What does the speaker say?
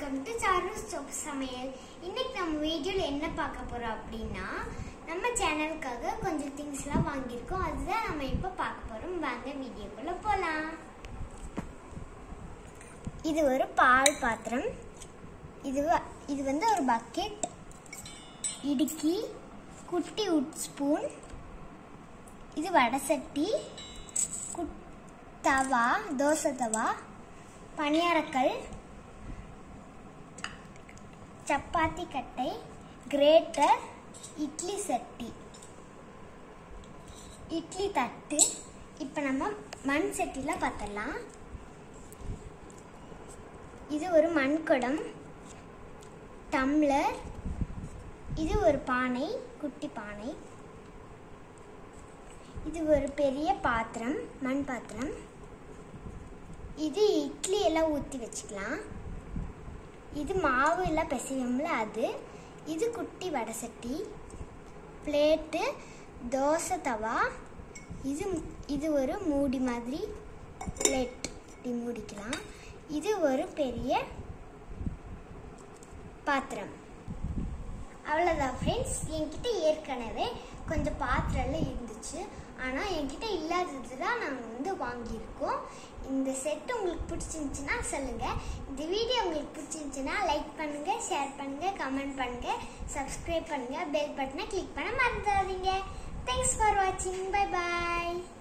welcome to சாருஸ் சொப் சமையல் இன்னைக்கு நம்ம வீடியோவில் என்ன பார்க்க போறோம் அப்படின்னா நம்ம சேனலுக்காக கொஞ்சம் திங்ஸ்லாம் வாங்கியிருக்கோம் அதுதான் நம்ம இப்போ பார்க்க போறோம் வாங்க வீடியோக்குள்ள போலாம் இது ஒரு பால் பாத்திரம் இது வ- இது வந்து ஒரு பக்கெட் இடுக்கி குட்டி உட் ஸ்பூன் இது வடசட்டி குட் தவா தோசை தவா பணியாரக்கல் சப்பாத்தி கட்டை கிரேட்டர் இட்லி சட்டி இட்லி தட்டு இப்போ நம்ம மண் சட்டியில் பார்த்துடலாம் இது ஒரு மண்குடம் டம்ளர் இது ஒரு பானை குட்டி பானை இது ஒரு பெரிய பாத்திரம் மண் பாத்திரம் இது இட்லி எல்லாம் ஊற்றி வச்சுக்கலாம் இது மாவு எல்லாம் பிசைவோம்ல அது இது குட்டி வடை சட்டி பிளேட்டு தோசை தவா இது இது ஒரு மூடி மாதிரி பிளேட் இப்படி மூடிக்கலாம் இது ஒரு பெரிய பாத்திரம் அவ்வளோதான் ஃப்ரெண்ட்ஸ் என்கிட்ட ஏற்கனவே கொஞ்சம் பாத்திரம்லாம் இருந்துச்சு ஆனால் என்கிட்ட இல்லாதது தான் நாங்கள் வந்து வாங்கியிருக்கோம் இந்த செட் உங்களுக்கு பிடிச்சிருந்துச்சுன்னா சொல்லுங்கள் இந்த வீடியோ உங்களுக்கு பிடிச்சிருந்துச்சுன்னா லைக் பண்ணுங்கள் ஷேர் பண்ணுங்கள் கமெண்ட் பண்ணுங்கள் சப்ஸ்கிரைப் பண்ணுங்கள் பெல் பட்டனை கிளிக் பண்ண மறந்துடாதீங்க தேங்க்ஸ் ஃபார் வாட்சிங் பை பாய்